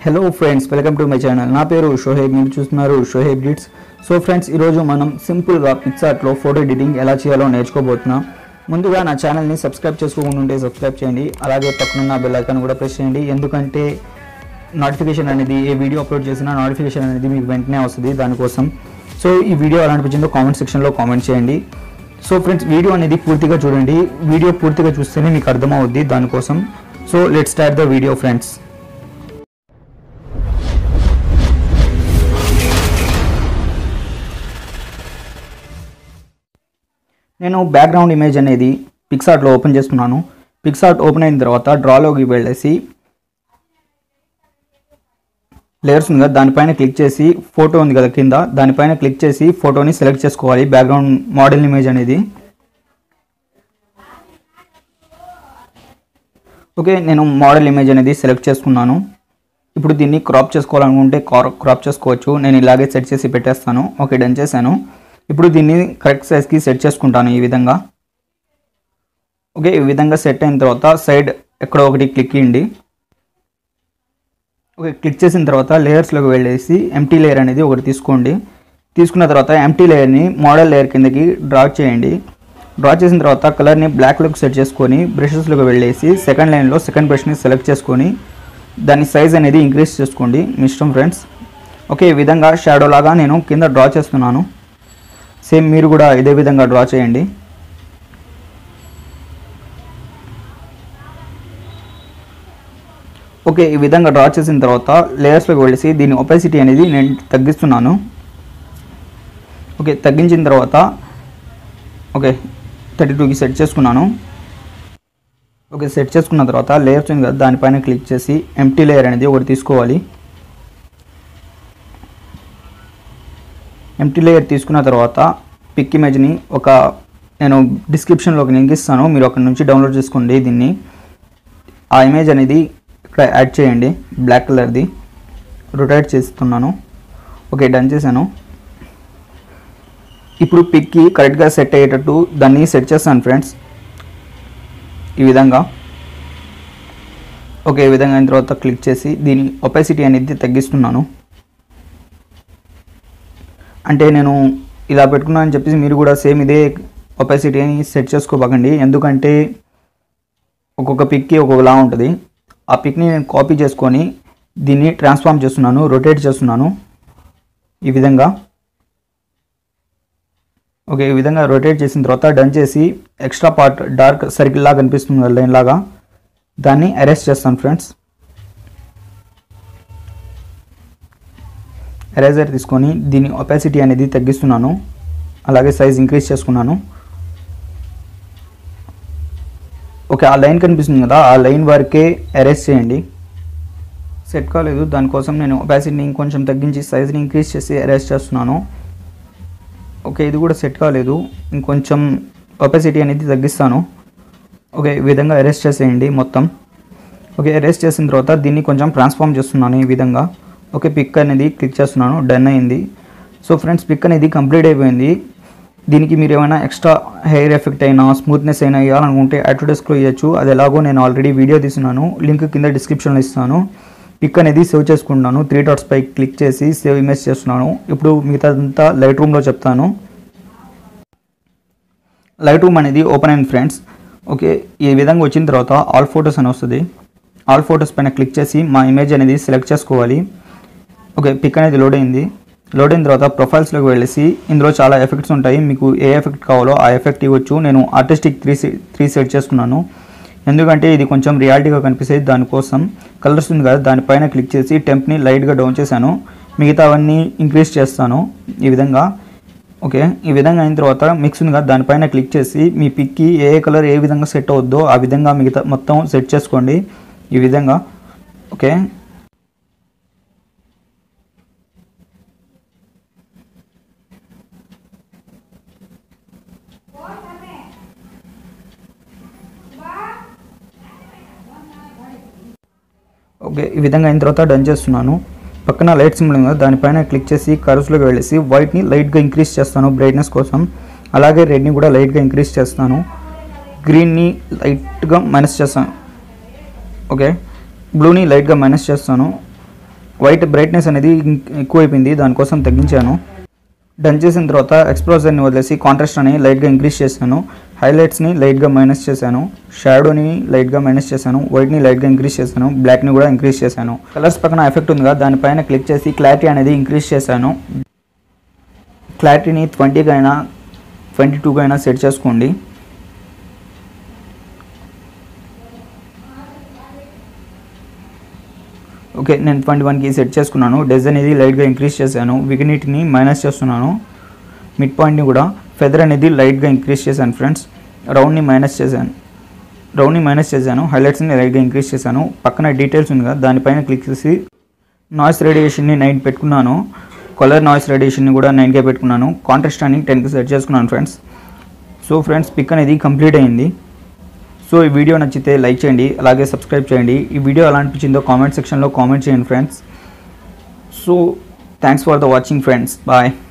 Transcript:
hello friends welcome to my channel నా పేరు షోహేబ్ మీరు చూస్తున్నారు షోహేబ్ డిట్స్ సో ఫ్రెండ్స్ ఈరోజు మనం సింపుల్గా పిక్సార్ట్లో ఫోటో ఎడిటింగ్ ఎలా చేయాలో నేర్చుకోబోతున్నాం ముందుగా నా ఛానల్ని సబ్స్క్రైబ్ చేసుకోకుండా ఉంటే సబ్స్క్రైబ్ చేయండి అలాగే పక్కనున్న బెల్ ఐకాన్ కూడా ప్రెస్ చేయండి ఎందుకంటే నోటిఫికేషన్ అనేది ఏ వీడియో అప్లోడ్ చేసినా నోటిఫికేషన్ అనేది మీకు వెంటనే వస్తుంది దానికోసం సో ఈ వీడియో ఎలా అనిపించిందో కామెంట్ సెక్షన్లో కామెంట్ చేయండి సో ఫ్రెండ్స్ వీడియో అనేది పూర్తిగా చూడండి వీడియో పూర్తిగా చూస్తేనే మీకు అర్థమవుద్ది దానికోసం so let start the video friends నేను బ్యాక్గ్రౌండ్ ఇమేజ్ అనేది పిక్సార్ట్లో ఓపెన్ చేస్తున్నాను పిక్సార్ట్ ఓపెన్ అయిన తర్వాత డ్రాలోకి వెళ్ళేసి లేయర్స్ ఉంది కదా దానిపైన క్లిక్ చేసి ఫోటో ఉంది కదా కింద దానిపైన క్లిక్ చేసి ఫోటోని సెలెక్ట్ చేసుకోవాలి బ్యాక్గ్రౌండ్ మోడల్ ఇమేజ్ అనేది ఓకే నేను మోడల్ ఇమేజ్ అనేది సెలెక్ట్ చేసుకున్నాను ఇప్పుడు దీన్ని క్రాప్ చేసుకోవాలనుకుంటే క్రాప్ చేసుకోవచ్చు నేను ఇలాగే సెట్ చేసి పెట్టేస్తాను ఓకే డన్ చేశాను ఇప్పుడు దీన్ని కరెక్ట్ సైజ్కి సెట్ చేసుకుంటాను ఈ విధంగా ఓకే ఈ విధంగా సెట్ అయిన తర్వాత సైడ్ ఎక్కడో ఒకటి క్లిక్ ఇవ్వండి ఓకే క్లిక్ చేసిన తర్వాత లేయర్స్లోకి వెళ్ళేసి ఎంటీ లేయర్ అనేది ఒకటి తీసుకోండి తీసుకున్న తర్వాత ఎంటీ లేయర్ని మోడల్ లేయర్ కిందకి డ్రా చేయండి డ్రా చేసిన తర్వాత కలర్ని బ్లాక్లోకి సెట్ చేసుకొని బ్రషెస్లోకి వెళ్ళేసి సెకండ్ లైన్లో సెకండ్ బ్రష్ని సెలెక్ట్ చేసుకొని దాని సైజ్ అనేది ఇంక్రీజ్ చేసుకోండి మీ ఇష్టం ఫ్రెండ్స్ ఓకే ఈ విధంగా షాడో లాగా నేను కింద డ్రా చేస్తున్నాను సేమ్ మీరు కూడా ఇదే విధంగా డ్రా చేయండి ఓకే ఈ విధంగా డ్రా చేసిన తర్వాత లేయర్స్లోకి వెళ్ళేసి దీని ఒపాసిటీ అనేది నేను తగ్గిస్తున్నాను ఓకే తగ్గించిన తర్వాత ఓకే థర్టీ టూకి సెట్ చేసుకున్నాను ఓకే సెట్ చేసుకున్న తర్వాత లేయర్స్ ఉంది కదా దానిపైన క్లిక్ చేసి ఎంటీ లేయర్ అనేది ఒకటి తీసుకోవాలి ఎంటీ లేయర్ తీసుకున్న తర్వాత పిక్ ఇమేజ్ని ఒక నేను డిస్క్రిప్షన్లోకి లింక్ ఇస్తాను మీరు అక్కడ నుంచి డౌన్లోడ్ చేసుకోండి దీన్ని ఆ ఇమేజ్ అనేది ఇక్కడ యాడ్ చేయండి బ్లాక్ కలర్ది రొటేట్ చేస్తున్నాను ఓకే డన్ చేశాను ఇప్పుడు పిక్కి కరెక్ట్గా సెట్ అయ్యేటట్టు దాన్ని సెట్ చేస్తాను ఫ్రెండ్స్ ఈ విధంగా ఓకే ఈ విధంగా అయిన తర్వాత క్లిక్ చేసి దీని ఒపాసిటీ అనేది తగ్గిస్తున్నాను అంటే నేను ఇలా పెట్టుకున్నాను అని చెప్పేసి మీరు కూడా సేమ్ ఇదే ఒపాసిటీ అని సెట్ చేసుకోబాకండి ఎందుకంటే ఒక్కొక్క పిక్కి ఒక్కొక్కలా ఉంటుంది ఆ పిక్ని నేను కాపీ చేసుకొని దీన్ని ట్రాన్స్ఫార్మ్ చేస్తున్నాను రొటేట్ చేస్తున్నాను ఈ విధంగా ఓకే ఈ విధంగా రొటేట్ చేసిన తర్వాత డన్ చేసి ఎక్స్ట్రా పార్ట్ డార్క్ సర్కిల్ లాగా కనిపిస్తుంది కదా లైన్ లాగా దాన్ని అరెస్ట్ చేస్తాను ఫ్రెండ్స్ ఎరేజర్ తీసుకొని దీని ఒపాసిటీ అనేది తగ్గిస్తున్నాను అలాగే సైజ్ ఇంక్రీజ్ చేసుకున్నాను ఓకే ఆ లైన్ కనిపిస్తుంది కదా ఆ లైన్ వరకే అరెస్ట్ చేయండి సెట్ కాలేదు దానికోసం నేను ఒపాసిటీని ఇంకొంచెం తగ్గించి సైజ్ని ఇంక్రీజ్ చేసి అరెస్ట్ చేస్తున్నాను ఓకే ఇది కూడా సెట్ కాలేదు ఇంకొంచెం ఒపాసిటీ అనేది తగ్గిస్తాను ఓకే ఈ విధంగా అరెస్ట్ చేసేయండి మొత్తం ఓకే అరెస్ట్ చేసిన తర్వాత దీన్ని కొంచెం ట్రాన్స్ఫార్మ్ చేస్తున్నాను ఈ విధంగా ఓకే పిక్ అనేది క్లిక్ చేస్తున్నాను డన్ అయింది సో ఫ్రెండ్స్ పిక్ అనేది కంప్లీట్ అయిపోయింది దీనికి మీరు ఏమైనా ఎక్స్ట్రా హెయిర్ ఎఫెక్ట్ అయినా స్మూత్నెస్ అయినా ఇవ్వాలనుకుంటే అడ్వర్టైజ్లో ఇవ్వచ్చు అది ఎలాగో నేను ఆల్రెడీ వీడియో తీస్తున్నాను లింక్ కింద డిస్క్రిప్షన్లో ఇస్తాను పిక్ అనేది సేవ్ చేసుకుంటున్నాను త్రీ డాట్స్ పై క్లిక్ చేసి సేవ్ ఇమేజ్ చేస్తున్నాను ఇప్పుడు మిగతాదంతా లైట్ రూమ్లో చెప్తాను లైట్ రూమ్ అనేది ఓపెన్ అయింది ఫ్రెండ్స్ ఓకే ఈ విధంగా వచ్చిన తర్వాత ఆల్ ఫొటోస్ అని వస్తుంది ఆల్ ఫొటోస్ పైన క్లిక్ చేసి మా ఇమేజ్ అనేది సెలెక్ట్ చేసుకోవాలి ఓకే పిక్ అనేది లోడ్ అయింది లోడ్ అయిన తర్వాత ప్రొఫైల్స్లోకి వెళ్ళేసి ఇందులో చాలా ఎఫెక్ట్స్ ఉంటాయి మీకు ఏ ఎఫెక్ట్ కావాలో ఆ ఎఫెక్ట్ ఇవ్వచ్చు నేను ఆర్టిస్టిక్ త్రీ త్రీ సెట్ చేసుకున్నాను ఎందుకంటే ఇది కొంచెం రియాలిటీగా కనిపిస్తుంది దానికోసం కలర్స్ ఉంది కదా దానిపైన క్లిక్ చేసి టెంప్ని లైట్గా డౌన్ చేశాను మిగతా అవన్నీ ఇంక్రీజ్ చేస్తాను ఈ విధంగా ఓకే ఈ విధంగా అయిన తర్వాత మిక్స్ ఉంది కదా దానిపైన క్లిక్ చేసి మీ పిక్కి ఏ కలర్ ఏ విధంగా సెట్ అవుద్దో ఆ విధంగా మిగతా మొత్తం సెట్ చేసుకోండి ఈ విధంగా ఓకే ఓకే ఈ విధంగా అయిన తర్వాత డన్ చేస్తున్నాను పక్కన లైట్ సింబల్ ఉంది కదా దానిపైన క్లిక్ చేసి కర్వ్స్లోకి వెళ్ళేసి వైట్ని లైట్గా ఇంక్రీజ్ చేస్తాను బ్రైట్నెస్ కోసం అలాగే రెడ్ని కూడా లైట్గా ఇంక్రీజ్ చేస్తాను గ్రీన్ని లైట్గా మైనస్ చేస్తాను ఓకే బ్లూని లైట్గా మైనస్ చేస్తాను వైట్ బ్రైట్నెస్ అనేది ఇం- ఎక్కువైపోయింది దానికోసం తగ్గించాను డన్ చేసిన తర్వాత ఎక్స్ప్లోజర్ని వదిలేసి కాంట్రాస్ట్ అని లైట్గా ఇంక్రీజ్ చేశాను హైలైట్స్ని లైట్గా మైనస్ చేశాను షాడోని లైట్గా మైనస్ చేశాను వైట్ని లైట్గా ఇంక్రీజ్ చేశాను బ్లాక్ని కూడా ఇంక్రీజ్ చేశాను కలర్స్ పక్కన ఎఫెక్ట్ ఉందిగా దానిపైన క్లిక్ చేసి క్లారిటీ అనేది ఇంక్రీజ్ చేశాను క్లారిటీని ట్వంటీకి అయినా ట్వంటీ టూకి అయినా సెట్ చేసుకోండి ఓకే నేను ట్వంటీ వన్కి సెట్ చేసుకున్నాను డెజ్ అనేది లైట్గా ఇంక్రీజ్ చేశాను విగ్నిటీని మైనస్ చేస్తున్నాను మిడ్ పాయింట్ని కూడా ఫెదర్ అనేది లైట్గా ఇంక్రీజ్ చేశాను ఫ్రెండ్స్ రౌండ్ని మైనస్ చేశాను రౌండ్ని మైనస్ చేశాను హైలైట్స్ని లైట్గా ఇంక్రీజ్ చేశాను పక్కన డీటెయిల్స్ ఉంది కదా దానిపైన క్లిక్ చేసి నాయిస్ రేడియేషన్ని నైన్ పెట్టుకున్నాను కలర్ నాయిస్ రేడియేషన్ని కూడా నైన్కే పెట్టుకున్నాను కాంట్రాస్ట్ అని టెన్కి సెట్ చేసుకున్నాను ఫ్రెండ్స్ సో ఫ్రెండ్స్ పిక్ అనేది కంప్లీట్ అయింది సో ఈ వీడియో నచ్చితే లైక్ చేయండి అలాగే సబ్స్క్రైబ్ చేయండి ఈ వీడియో ఎలా అనిపించిందో కామెంట్ సెక్షన్లో కామెంట్ చేయండి friends so thanks for the watching friends bye